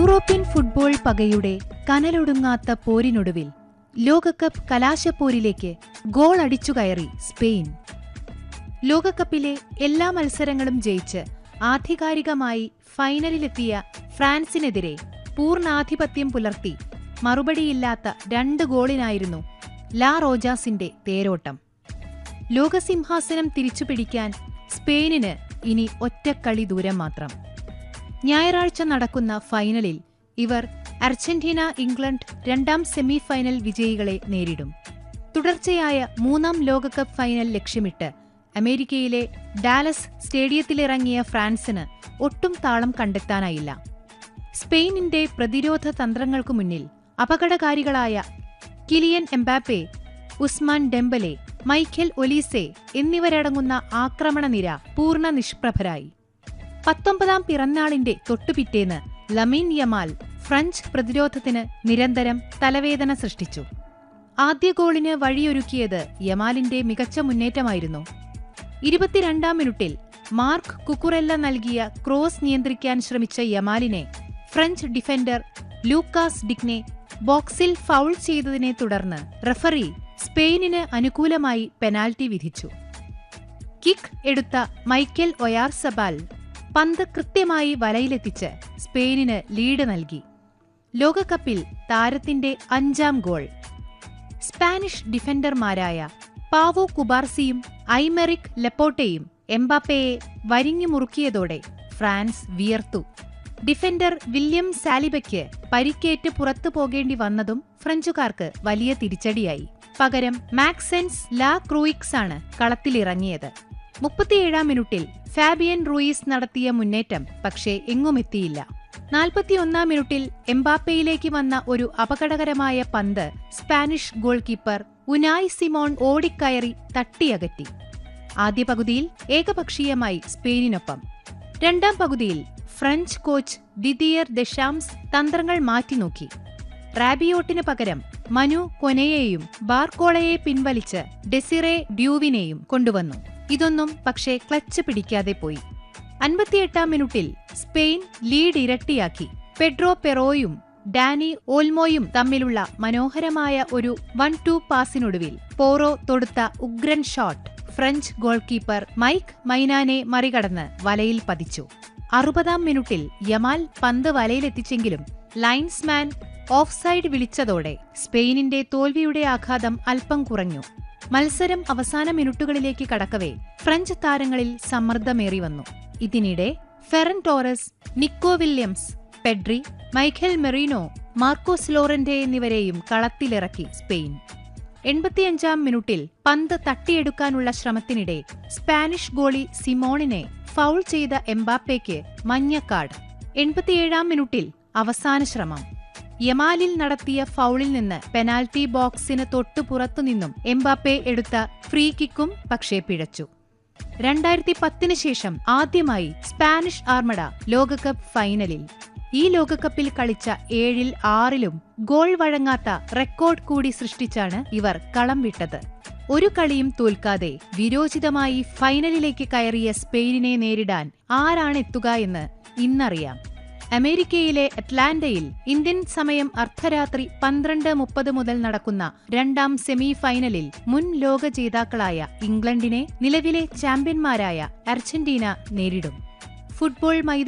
European football പകയുടെ കനലൊടുങ്ങാത്ത പോരിനൊടുവിൽ ലോകകപ്പ് കലാശപ്പോരിലേക്ക് goal അടിച്ചുകയറി Spain ലോകകപ്പിലെ എല്ലാ മത്സരങ്ങളും ജയിച്ച് ആധികാരികമായി ഫൈനലിലെത്തിയ ഫ്രാൻസിനെതിരെ പൂർണ്ണാധിപത്യം പുലർത്തി മറുപടിയില്ലാത്ത രണ്ട് ഗോളിനായിരുന്നു ലാ റോജാസിന്റെ തേരോട്ടം ലോകസിംഹാസനം തിരിച്ചുപിടിക്കാൻ സ്പെയിനിന് ഇനി ഒറ്റക്കളി ദൂരം മാത്രം ഞായറാഴ്ച നടക്കുന്ന ഫൈനലിൽ ഇവർ അർജന്റീന ഇംഗ്ലണ്ട് രണ്ടാം സെമി ഫൈനൽ വിജയികളെ നേരിടും തുടർച്ചയായ മൂന്നാം ലോകകപ്പ് ഫൈനൽ ലക്ഷ്യമിട്ട് അമേരിക്കയിലെ ഡാലസ് സ്റ്റേഡിയത്തിലിറങ്ങിയ ഫ്രാൻസിന് ഒട്ടും താളം കണ്ടെത്താനായില്ല സ്പെയിനിന്റെ പ്രതിരോധ തന്ത്രങ്ങൾക്കു മുന്നിൽ അപകടകാരികളായ Kylian Mbappe Ousmane Dembele Michael Olise എന്നിവരടങ്ങുന്ന ആക്രമണനിര പൂർണ്ണ നിഷ്പ്രഭരായി പത്തൊമ്പതാം പിറന്നാളിന്റെ തൊട്ടുപിറ്റേന്ന് ലമീൻ യമാൽ ഫ്രഞ്ച് പ്രതിരോധത്തിന് നിരന്തരം തലവേദന സൃഷ്ടിച്ചു ആദ്യ ഗോളിന് വഴിയൊരുക്കിയത് യമാലിന്റെ മികച്ച മുന്നേറ്റമായിരുന്നു ഇരുപത്തിരണ്ടാം മിനിറ്റിൽ മാർക്ക് കുക്കുറെല്ല നൽകിയ ക്രോസ് നിയന്ത്രിക്കാൻ ശ്രമിച്ച യമാലിനെ ഫ്രഞ്ച് ഡിഫൻഡർ ലൂക്കാസ് ഡിഗ്നെ ബോക്സിൽ ഫൗൾ ചെയ്തതിനെ തുടർന്ന് റഫറി സ്പെയിനിന് അനുകൂലമായി പെനാൽറ്റി വിധിച്ചു കിക്ക് എടുത്ത മൈക്കൽ ഒയാർസബാൽ പന്ത് കൃത്യമായി വലയിലെത്തിച്ച് സ്പെയിനിന് ലീഡ് നൽകി ലോകകപ്പിൽ താരത്തിന്റെ അഞ്ചാം ഗോൾ സ്പാനിഷ് ഡിഫൻഡർമാരായ പാവോ കുബാർസിയും ഐമെറിക് ലെപ്പോട്ടയും എംബാപ്പയെ വരിഞ്ഞു മുറുക്കിയതോടെ ഫ്രാൻസ് വിയർത്തു ഡിഫൻഡർ വില്യം സാലിബയ്ക്ക് പരിക്കേറ്റ് പുറത്തു പോകേണ്ടി വന്നതും ഫ്രഞ്ചുകാർക്ക് വലിയ തിരിച്ചടിയായി പകരം മാക്സെൻസ് ലാ ക്രൂയിക്സ് ആണ് കളത്തിലിറങ്ങിയത് മുപ്പത്തിയേഴാം മിനിറ്റിൽ ഫാബിയൻ റൂയിസ് നടത്തിയ മുന്നേറ്റം പക്ഷേ എങ്ങുമെത്തിയില്ല നാൽപ്പത്തിയൊന്നാം മിനിറ്റിൽ എംബാപ്പയിലേക്ക് വന്ന ഒരു അപകടകരമായ പന്ത് Spanish goalkeeper Unai Simon ഓടിക്കയറി തട്ടിയകറ്റി ആദ്യ പകുതിയിൽ ഏകപക്ഷീയമായി സ്പെയിനിനൊപ്പം രണ്ടാം പകുതിയിൽ ഫ്രഞ്ച് കോച്ച് ദിദിയർ ദഷാംസ് തന്ത്രങ്ങൾ മാറ്റിനോക്കി റാബിയോട്ടിന് പകരം മനു കൊനയെയും ബാർക്കോളയെ പിൻവലിച്ച് ഡെസിറെ ഡ്യൂവിനെയും കൊണ്ടുവന്നു ഇതൊന്നും പക്ഷേ ക്ലച്ച് പിടിക്കാതെ പോയി അൻപത്തിയെട്ടാം മിനിറ്റിൽ സ്പെയിൻ ലീഡ് ഇരട്ടിയാക്കി പെഡ്രോ പെറോയും ഡാനി ഓൽമോയും തമ്മിലുള്ള മനോഹരമായ ഒരു വൺ ടു പാസിനൊടുവിൽ പോറോ തൊടുത്ത ഉഗ്രൻ shot French goalkeeper Mike മൈനാനെ മറികടന്ന് വലയിൽ പതിച്ചു അറുപതാം മിനിറ്റിൽ യമാൽ പന്ത് വലയിലെത്തിച്ചെങ്കിലും ലൈൻസ്മാൻ ഓഫ്സൈഡ് വിളിച്ചതോടെ സ്പെയിനിന്റെ തോൽവിയുടെ ആഘാതം അല്പം കുറഞ്ഞു മത്സരം അവസാന മിനിറ്റുകളിലേക്ക് കടക്കവേ ഫ്രഞ്ച് താരങ്ങളിൽ സമ്മർദ്ദമേറി വന്നു ഇതിനിടെ Ferran Torres Nico Williams Pedri Mikel Merino Marcos Llorente എന്നിവരെയും കളത്തിലിറക്കി സ്പെയിൻ എൺപത്തിയഞ്ചാം മിനിറ്റിൽ പന്ത് തട്ടിയെടുക്കാനുള്ള ശ്രമത്തിനിടെ സ്പാനിഷ് ഗോളി സിമോണിനെ ഫൗൾ ചെയ്ത എംബാപ്പയ്ക്ക് മഞ്ഞക്കാർഡ് എൺപത്തിയേഴാം മിനിറ്റിൽ അവസാന ശ്രമം യമാലിൽ നടത്തിയ ഫൗളിൽ നിന്ന് പെനാൽറ്റി ബോക്സിന് തൊട്ടു പുറത്തുനിന്നും എംബാപ്പെ എടുത്ത ഫ്രീ കിക്കും പക്ഷേ പിഴച്ചു രണ്ടായിരത്തി പത്തിന് ശേഷം ആദ്യമായി സ്പാനിഷ് ആർമഡ ലോകകപ്പ് ഫൈനലിൽ ഈ ലോകകപ്പിൽ കളിച്ച ഏഴിൽ ആറിലും ഗോൾ വഴങ്ങാത്ത റെക്കോർഡ് കൂടി സൃഷ്ടിച്ചാണ് ഇവർ കളം വിട്ടത് ഒരു കളിയും തോൽക്കാതെ വിരോചിതമായി ഫൈനലിലേക്ക് കയറിയ സ്പെയിനിനെ നേരിടാൻ ആരാണെത്തുക എന്ന് ഇന്നറിയാം അമേരിക്കയിലെ അറ്റ്ലാന്റയിൽ ഇന്ത്യൻ സമയം അർദ്ധരാത്രി പന്ത്രണ്ട് മുപ്പത് മുതൽ നടക്കുന്ന രണ്ടാം സെമി ഫൈനലിൽ മുൻ ലോക ജേതാക്കളായ ഇംഗ്ലണ്ടിനെ നിലവിലെ ചാമ്പ്യന്മാരായ അർജന്റീന നേരിടും ഫുട്ബോൾ മൈതാനം